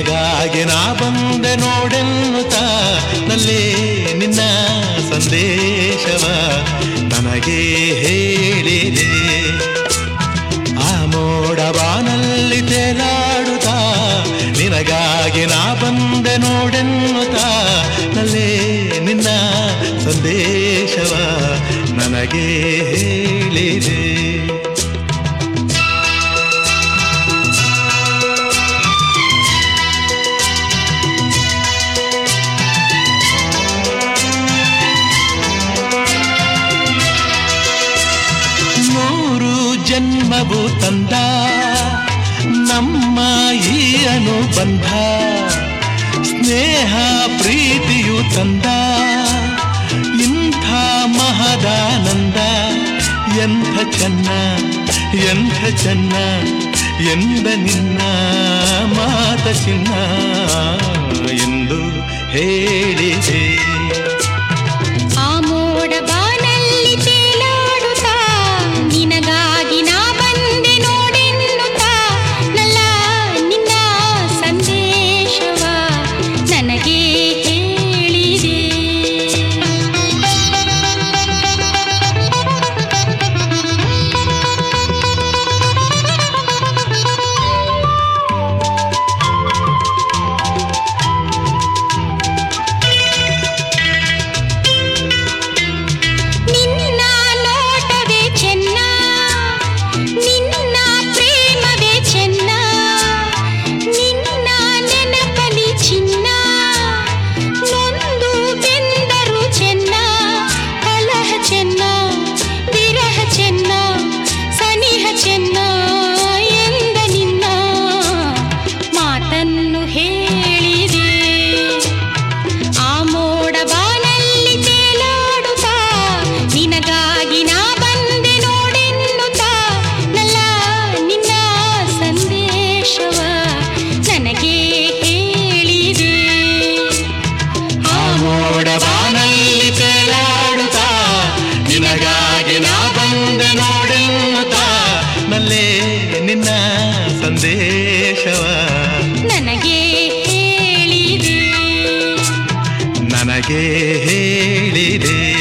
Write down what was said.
ನಿನಗಾಗಿ ನಾ ಬಂದೆ ನೋಡೆನ್ನುತ್ತ ನಲ್ಲೇ ನಿನ್ನ ಸಂದೇಶವ ನನಗೆ ಹೇಳಿದೆ ಆ ಮೋಡ ಬಾನಲ್ಲಿ ತೇಲಾಡುತ್ತಾ ನಿನಗಾಗಿ ನಾ ಬಂದೆ ನೋಡೆನ್ನುತ್ತಾ ನಲ್ಲೇ ನಿನ್ನ ಸಂದೇಶವ ನನಗೆ ಹೇಳಿದೆ ನೂರು ಜನ್ಮವು ತಂದ ನಮ್ಮ ಈ ಅನುಬಂಧ ಸ್ನೇಹ ಪ್ರೀತಿಯು ತಂದ ಇಂಥ ಮಹದಾನಂದ ಎಂಥ ಚೆನ್ನ ಎಂಥ ಚೆನ್ನ ಎಂದ ನಿನ್ನ ಮಾತ ಚಿನ್ನ ಎಂದು ಹೇಳಿದೆ ಆ ಮೋಡ ಬಾನಲ್ಲಿ ತೇಲಾಡುತ್ತಾ ನಿನಗಾಗಿ ನಾ ಬಂದೆ ನೋಡೆನ್ನುತ್ತಾ ನಲ್ಲ ನಿನ್ನ ಸಂದೇಶವ ನನಗೆ ಹೇಳಿದೆ ನಿನ್ನ ನೋಟವೇ ಚೆನ್ನ ನಿನ್ನ ಪ್ರೇಮವೇ ಚೆನ್ನ ನಿನ್ನ ನೆನಪಲಿ ಚಿನ್ನ ನೊಂದು ಬೆಂದರು ಚೆನ್ನ ಕಲಹ ಚೆನ್ನ ವಿರಹ ಚೆನ್ನ ಸನಿಹ ಚೆನ್ನ ಎಂದ ನಿನ್ನ ಮಾತನ್ನು ಹೇಳಿದೆ ಆ ಮೋಡ ಬಾನಲ್ಲಿ ತೇಲಾಡುತ್ತಾ ನಿನಗಾಗಿ ನಾ ಬಂದೆ ನೋಡೆನ್ನುತ್ತಾ ನಲ್ಲ ನಿನ್ನ ಸಂದೇಶವ ನನಗೆ ಹೇಳಿದೆ ಆ ಮೋಡ ಬಾನಲ್ಲಿ ತೇಲಾಡುತ್ತಾ ನಿನಗಾಗಿ ನಾ ಬಂದೆ ನೋಡೆನ್ನುತ್ತಾ ನಲ್ಲೇ ನಿನ್ನ ಸಂದೇಶವ ನನಗೆ ಹೇಳಿದೆ ನನಗೆ ಹೇಳಿದೆ